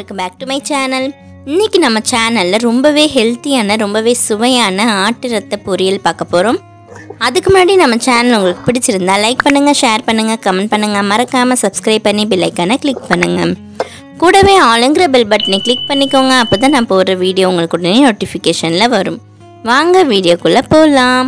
welcome back to my channel இன்னைக்கு நம்ம சேனலில் ரொம்பவே ஹெல்த்தியான ரொம்பவே சுவையான ஆட்டு ரத்த பொரியல் பார்க்க போகிறோம் அதுக்கு முன்னாடி நம்ம சேனல் உங்களுக்கு பிடிச்சிருந்தா லைக் பண்ணுங்கள் ஷேர் பண்ணுங்கள் கமெண்ட் பண்ணுங்கள் மறக்காமல் சப்ஸ்கிரைப் பண்ணி பெல்லைக்கான கிளிக் பண்ணுங்கள் கூடவே ஆளுங்கிற பெல் பட்டனை கிளிக் பண்ணிக்கோங்க அப்போ தான் நான் போடுற வீடியோ உங்களுக்கு உடனே நோட்டிஃபிகேஷனில் வரும் வாங்க வீடியோக்குள்ளே போகலாம்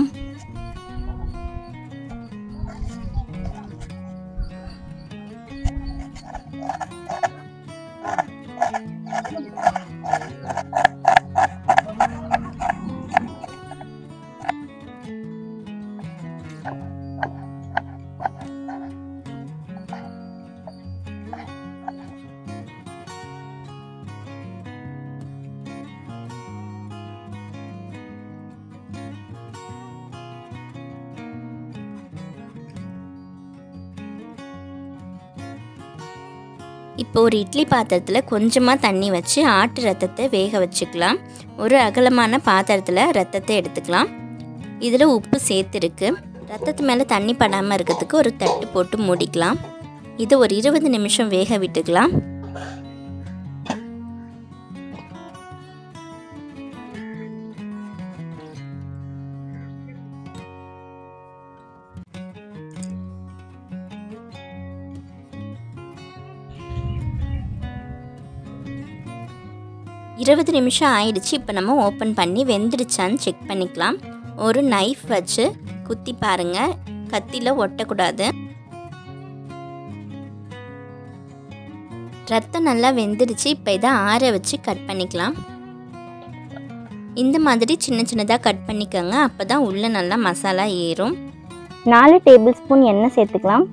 இப்போ ஒரு இட்லி பாத்திரத்தில் கொஞ்சமாக தண்ணி வச்சு ஆட்டு ரத்தத்தை வேக வச்சுக்கலாம் ஒரு அகலமான பாத்திரத்தில் ரத்தத்தை எடுத்துக்கலாம் இதில் உப்பு சேர்த்துருக்கு ரத்தத்து மேலே தண்ணி படாமல் இருக்கிறதுக்கு ஒரு தட்டு போட்டு மூடிக்கலாம் இது ஒரு இருபது நிமிஷம் வேக விட்டுக்கலாம் இருபது நிமிஷம் ஆயிடுச்சு இப்போ நம்ம ஓப்பன் பண்ணி வெந்துடுச்சான்னு செக் பண்ணிக்கலாம் ஒரு நைஃப் வச்சு குத்தி பாருங்க கத்தியில் ஒட்டக்கூடாது ரத்தம் நல்லா வெந்துடுச்சு இப்போ இதை ஆற வச்சு கட் பண்ணிக்கலாம் இந்த மாதிரி சின்ன சின்னதாக கட் பண்ணிக்கோங்க அப்போ தான் உள்ளே நல்லா மசாலா ஏறும் நாலு டேபிள் ஸ்பூன் எண்ணெய் சேர்த்துக்கலாம்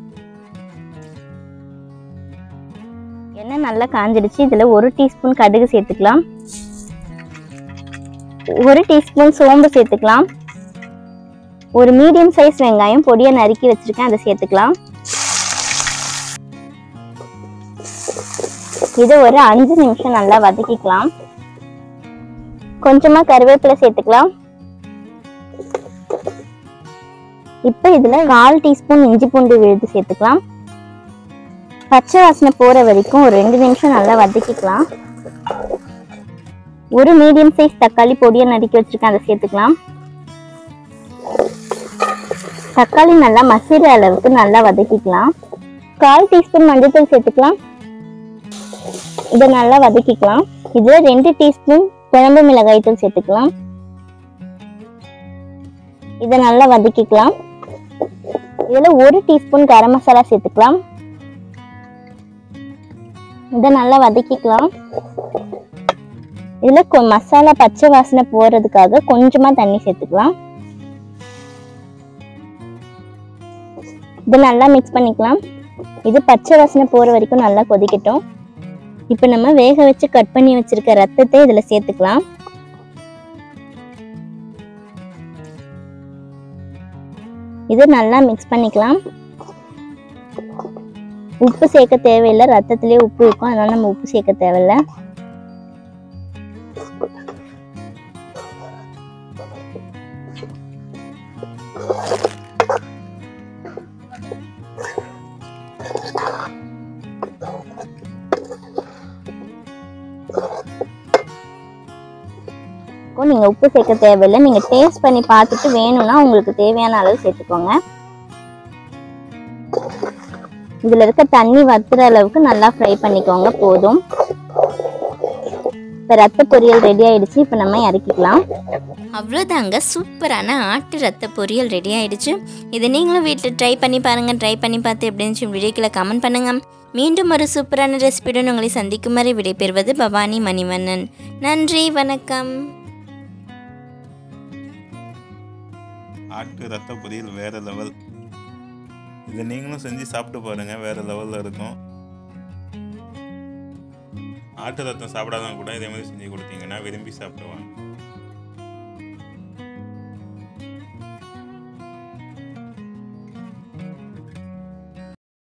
எண்ணெய் நல்லா காஞ்சிடுச்சு இதில் ஒரு டீஸ்பூன் கடுகு சேர்த்துக்கலாம் ஒரு டீஸ்பூன் சோம்பு சேர்த்துக்கலாம் ஒரு மீடியம் சைஸ் வெங்காயம் பொடியை நறுக்கி வச்சிருக்கேன் அதை சேர்த்துக்கலாம் இதை ஒரு அஞ்சு நிமிஷம் நல்லா வதக்கிக்கலாம் கொஞ்சமா கருவேப்பிலை சேர்த்துக்கலாம் இப்போ இதுல கால் டீஸ்பூன் இஞ்சி பூண்டு விழுது சேர்த்துக்கலாம் பச்சை வாசனை போற வரைக்கும் ஒரு ரெண்டு நிமிஷம் நல்லா வதக்கிக்கலாம் ஒரு மீடியம் சைஸ் தக்காளி பொடியை நறுக்கி வச்சிருக்கேன் அதை சேர்த்துக்கலாம் தக்காளி நல்லா மசிற அளவுக்கு நல்லா வதக்கிக்கலாம் கால் டீஸ்பூன் மஞ்சள்தூள் சேர்த்துக்கலாம் இதை நல்லா வதக்கிக்கலாம் இதுல ரெண்டு டீஸ்பூன் குழம்பு மிளகாய் தூள் சேர்த்துக்கலாம் இதை நல்லா வதக்கிக்கலாம் இதில் ஒரு டீஸ்பூன் கரம் மசாலா சேர்த்துக்கலாம் இதை நல்லா வதக்கிக்கலாம் இதில் மசாலா பச்சை வாசனை போகிறதுக்காக கொஞ்சமாக தண்ணி சேர்த்துக்கலாம் இதை நல்லா மிக்ஸ் பண்ணிக்கலாம் இது பச்சை வாசனை போகிற வரைக்கும் நல்லா கொதிக்கட்டும் இப்போ நம்ம வேக வச்சு கட் பண்ணி வச்சிருக்க ரத்தத்தை இதில் சேர்த்துக்கலாம் இது நல்லா மிக்ஸ் பண்ணிக்கலாம் உப்பு சேர்க்க தேவையில்லை ரத்தத்திலே உப்பு இருக்கும் அதனால நம்ம உப்பு சேர்க்க தேவையில்லை இருக்கும் நீங்கள் உப்பு சேர்க்க தேவையில்லை நீங்கள் டேஸ்ட் பண்ணி பார்த்துட்டு வேணும்னா உங்களுக்கு தேவையான அளவு சேர்த்துக்கோங்க இதில் இருக்க தண்ணி வத்துற அளவுக்கு நல்லா ஃப்ரை பண்ணிக்கோங்க போதும் இப்போ ரத்த பொரியல் ரெடி ஆயிடுச்சு இப்போ நம்ம இறக்கிக்கலாம் அவ்வளோதாங்க சூப்பரான ஆட்டு ரத்த பொரியல் ரெடி ஆயிடுச்சு இதை நீங்களும் வீட்டில் ட்ரை பண்ணி பாருங்கள் ட்ரை பண்ணி பார்த்து எப்படி இருந்துச்சு வீடியோக்கில் கமெண்ட் பண்ணுங்கள் மீண்டும் ஒரு சூப்பரான ரெசிபியுடன் உங்களை சந்திக்கும் வரை விடைபெறுவது பவானி மணிவண்ணன் நன்றி வணக்கம் ஆட்டு ரத்த பொரியல் வேறு லெவல் இதை நீங்களும் செஞ்சு சாப்பிட்டு பாருங்கள் வேறு லெவலில் இருக்கும் ஆட்டு ரத்தம் சாப்பிடாதவங்க கூட இதே மாதிரி செஞ்சு கொடுத்தீங்கன்னா விரும்பி சாப்பிடுவாங்க